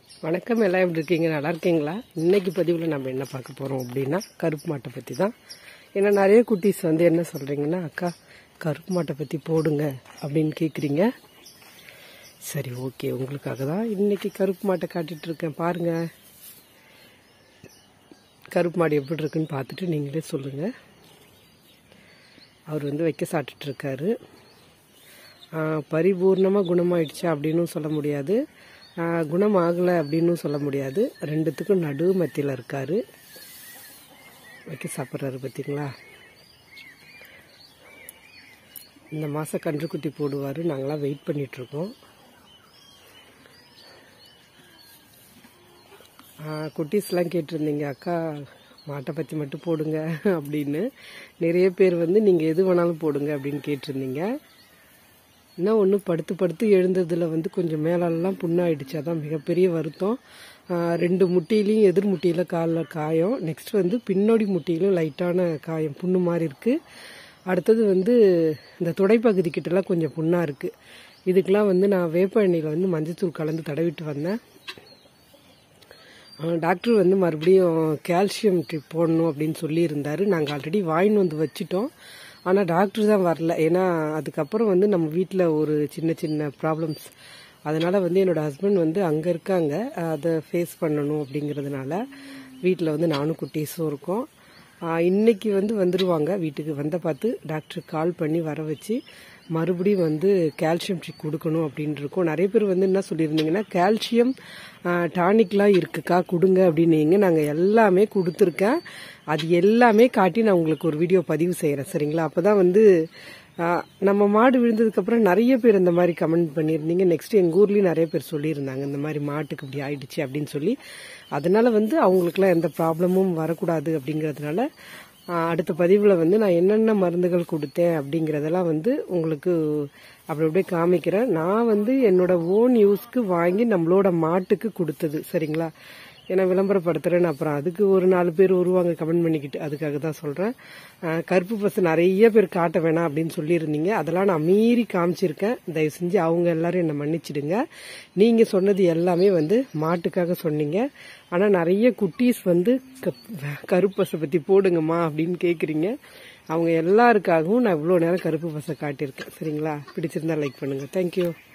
வணக்கம் எல்லாம் எப்படி இருக்கீங்க நல்லா இருக்கீங்களா இன்னைக்கு பதிவில் நம்ம என்ன பார்க்க போகிறோம் அப்படின்னா கருப்பு மாட்டை பற்றி தான் ஏன்னா நிறைய குட்டீஸ் வந்து என்ன சொல்கிறீங்கன்னா அக்கா கருப்பு மாட்டை பற்றி போடுங்க அப்படின்னு கேட்குறீங்க சரி ஓகே உங்களுக்காக தான் இன்னைக்கு கருப்பு மாட்டை காட்டிட்டு இருக்கேன் பாருங்க கருப்பு மாடு எப்படி இருக்குன்னு பார்த்துட்டு நீங்களே சொல்லுங்கள் அவர் வந்து வைக்க சாப்பிட்டுட்டு இருக்காரு பரிபூர்ணமாக குணமாயிடுச்சா அப்படின்னும் சொல்ல முடியாது ஆஹ் குணமாகலை அப்படின்னும் சொல்ல முடியாது ரெண்டுத்துக்கும் நடு மத்தியில் இருக்காரு வைக்க சாப்பிட்றாரு பார்த்தீங்களா இந்த மாதம் கன்றுக்குட்டி போடுவார் நாங்களாம் வெயிட் பண்ணிகிட்ருக்கோம் குட்டீஸ்லாம் கேட்டிருந்தீங்க அக்கா மாட்டை பற்றி மட்டும் போடுங்க அப்படின்னு நிறைய பேர் வந்து நீங்கள் எது வேணாலும் போடுங்க அப்படின்னு கேட்டிருந்தீங்க என்ன ஒன்று படுத்து படுத்து எழுந்ததில் வந்து கொஞ்சம் மேலெல்லாம் புண்ணாயிடுச்சு அதான் மிகப்பெரிய வருத்தம் ஆஹ் ரெண்டு முட்டியிலையும் எதிர் முட்டியில் காலில் காயம் நெக்ஸ்ட் வந்து பின்னோடி முட்டியிலும் லைட்டான காயம் புண்ணு மாதிரி இருக்குது அடுத்தது வந்து இந்த துடைப்பகுதி கிட்டலாம் கொஞ்சம் புண்ணாக இருக்குது இதுக்கெலாம் வந்து நான் வேப்ப எண்ணெயில் வந்து மஞ்சத்தூள் கலந்து தடவிட்டு வந்தேன் டாக்டர் வந்து மறுபடியும் கால்சியம் ட்ரிப் போடணும் அப்படின்னு சொல்லியிருந்தாரு நாங்கள் ஆல்ரெடி வாங்கின்னு வந்து வச்சுட்டோம் ஆனால் டாக்டர் தான் வரல ஏன்னா அதுக்கப்புறம் வந்து நம்ம வீட்டில் ஒரு சின்ன சின்ன ப்ராப்ளம்ஸ் அதனால் வந்து என்னோட ஹஸ்பண்ட் வந்து அங்கே இருக்காங்க அதை ஃபேஸ் பண்ணணும் அப்படிங்கிறதுனால வீட்டில் வந்து நானும் குட்டீஸும் இருக்கோம் ஆஹ் இன்னைக்கு வந்து வந்துடுவாங்க வீட்டுக்கு வந்த பார்த்து டாக்டர் கால் பண்ணி வர வச்சு மறுபடியும் வந்து கால்சியம் ட்ரிக் கொடுக்கணும் அப்படின்னு இருக்கோம் நிறைய பேர் வந்து என்ன சொல்லியிருந்தீங்கன்னா கால்சியம் டானிக்லாம் இருக்குக்கா கொடுங்க அப்படின்னீங்க நாங்கள் எல்லாமே கொடுத்துருக்கேன் அது எல்லாமே காட்டி நான் உங்களுக்கு ஒரு வீடியோ பதிவு செய்கிறேன் சரிங்களா அப்போ தான் வந்து ஆஹ் நம்ம மாடு விழுந்ததுக்கப்புறம் நிறைய பேர் இந்த மாதிரி கமெண்ட் பண்ணியிருந்தீங்க நெக்ஸ்ட் எங்கள் ஊர்லேயும் நிறைய பேர் சொல்லியிருந்தாங்க இந்த மாதிரி மாட்டுக்கு இப்படி ஆயிடுச்சு அப்படின்னு சொல்லி அதனால வந்து அவங்களுக்குலாம் எந்த ப்ராப்ளமும் வரக்கூடாது அப்படிங்கிறதுனால ஆஹ் அடுத்த பதிவில் வந்து நான் என்னென்ன மருந்துகள் கொடுத்தேன் அப்படிங்கிறதெல்லாம் வந்து உங்களுக்கு அப்படி அப்படியே காமிக்கிறேன் நான் வந்து என்னோட ஓன் யூஸ்க்கு வாங்கி நம்மளோட மாட்டுக்கு கொடுத்தது சரிங்களா ஏன்னா விளம்பரப்படுத்துறேன்னு அப்புறம் அதுக்கு ஒரு நாலு பேர் வருவாங்க கமெண்ட் பண்ணிக்கிட்டு அதுக்காக தான் சொல்கிறேன் கருப்பு பசு நிறைய பேர் காட்ட வேணாம் அப்படின்னு சொல்லியிருந்தீங்க அதெல்லாம் நான் மீறி காமிச்சிருக்கேன் தயவு செஞ்சு அவங்க எல்லாரும் என்னை மன்னிச்சிடுங்க நீங்கள் சொன்னது எல்லாமே வந்து மாட்டுக்காக சொன்னீங்க ஆனால் நிறைய குட்டீஸ் வந்து கருப்பு பசை பற்றி போடுங்கம்மா அப்படின்னு கேட்குறீங்க அவங்க எல்லாருக்காகவும் நான் இவ்வளோ நேரம் கருப்பு பசை காட்டியிருக்கேன் சரிங்களா பிடிச்சிருந்தா லைக் பண்ணுங்கள் தேங்க்யூ